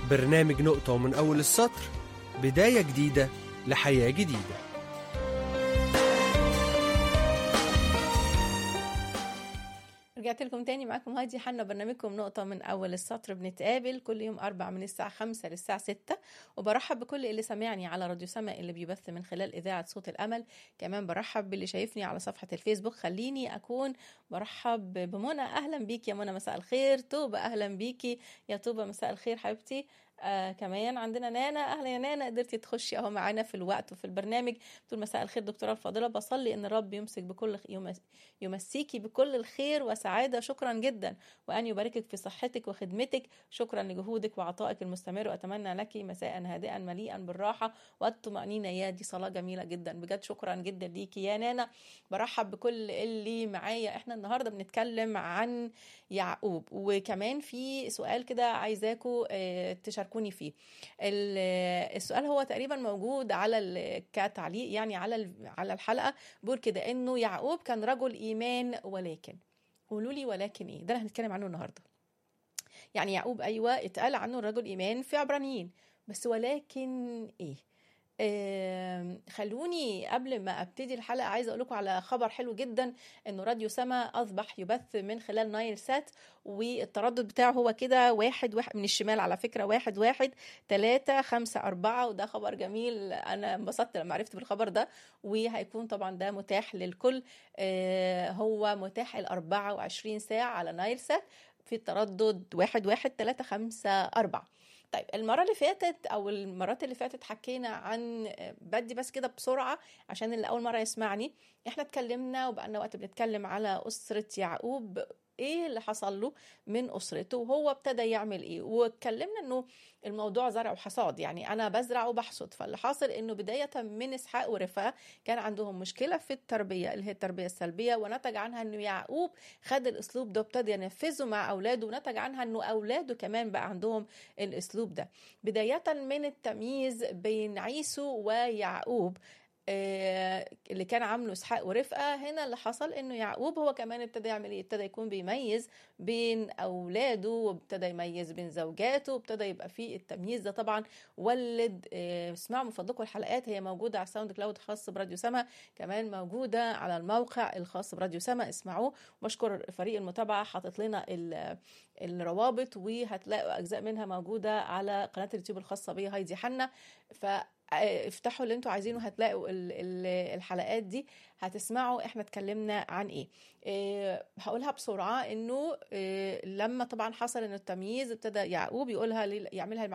برنامج نقطة ومن أول السطر بداية جديدة لحياة جديدة رجعت لكم تاني معاكم هايدي حنا برنامجكم نقطة من أول السطر بنتقابل كل يوم أربع من الساعة خمسة للساعة ستة وبرحب بكل اللي سامعني على راديو سما اللي بيبث من خلال إذاعة صوت الأمل كمان برحب باللي شايفني على صفحة الفيسبوك خليني أكون برحب بمنى أهلا بيك يا منى مساء الخير طوبة أهلا بيكي يا طوبة مساء الخير حبيبتي آه كمان عندنا نانا اهلا يا نانا قدرتي تخشي اهو معانا في الوقت وفي البرنامج بتقول مساء الخير دكتوره الفاضله بصلي ان الرب يمسك بكل يمس يمسيكي بكل الخير وسعاده شكرا جدا وان يباركك في صحتك وخدمتك شكرا لجهودك وعطائك المستمر واتمنى لك مساء هادئا مليئا بالراحه والطمانينه يا دي صلاه جميله جدا بجد شكرا جدا ليكي يا نانا برحب بكل اللي معايا احنا النهارده بنتكلم عن يعقوب وكمان في سؤال كده عايزاكم اه تشاركوا تشاركوني فيه السؤال هو تقريبا موجود على كتعليق يعني على على الحلقه بيقول كده انه يعقوب كان رجل ايمان ولكن قولوا لي ولكن ايه ده اللي هنتكلم عنه النهارده يعني يعقوب ايوه اتقال عنه رجل ايمان في عبرانيين بس ولكن ايه آه خلوني قبل ما ابتدي الحلقه عايزه اقول لكم على خبر حلو جدا انه راديو سما اصبح يبث من خلال نايل سات والتردد بتاعه هو كده واحد واحد من الشمال على فكره واحد واحد تلاتة خمسة أربعة وده خبر جميل أنا انبسطت لما عرفت بالخبر ده وهيكون طبعا ده متاح للكل آه هو متاح ال 24 ساعة على نايل سات في التردد واحد واحد تلاتة خمسة أربعة طيب المرة اللي فاتت أو المرات اللي فاتت حكينا عن بدي بس كده بسرعة عشان اللي أول مرة يسمعني احنا اتكلمنا وبقالنا وقت بنتكلم على أسرة يعقوب ايه اللي حصل له من اسرته وهو ابتدى يعمل ايه واتكلمنا انه الموضوع زرع وحصاد يعني انا بزرع وبحصد فاللي حاصل انه بدايه من اسحاق ورفاه كان عندهم مشكله في التربيه اللي هي التربيه السلبيه ونتج عنها انه يعقوب خد الاسلوب ده وابتدى ينفذه مع اولاده ونتج عنها انه اولاده كمان بقى عندهم الاسلوب ده بدايه من التمييز بين عيسو ويعقوب اللي كان عامله اسحاق ورفقه هنا اللي حصل انه يعقوب هو كمان ابتدى يعمل ايه ابتدى يكون بيميز بين اولاده وابتدى يميز بين زوجاته وابتدى يبقى في التمييز ده طبعا ولد اسمعوا من فضلكم الحلقات هي موجوده على الساوند كلاود خاص براديو سما كمان موجوده على الموقع الخاص براديو سما اسمعوه بشكر فريق المتابعه حاطط لنا الروابط وهتلاقوا اجزاء منها موجوده على قناه اليوتيوب الخاصه بي هايدي حنا ف افتحوا اللي انتوا عايزينه هتلاقوا ال ال الحلقات دي هتسمعوا احنا اتكلمنا عن ايه, إيه هقولها بسرعه انه إيه لما طبعا حصل ان التمييز ابتدى يعقوب يقولها يعملها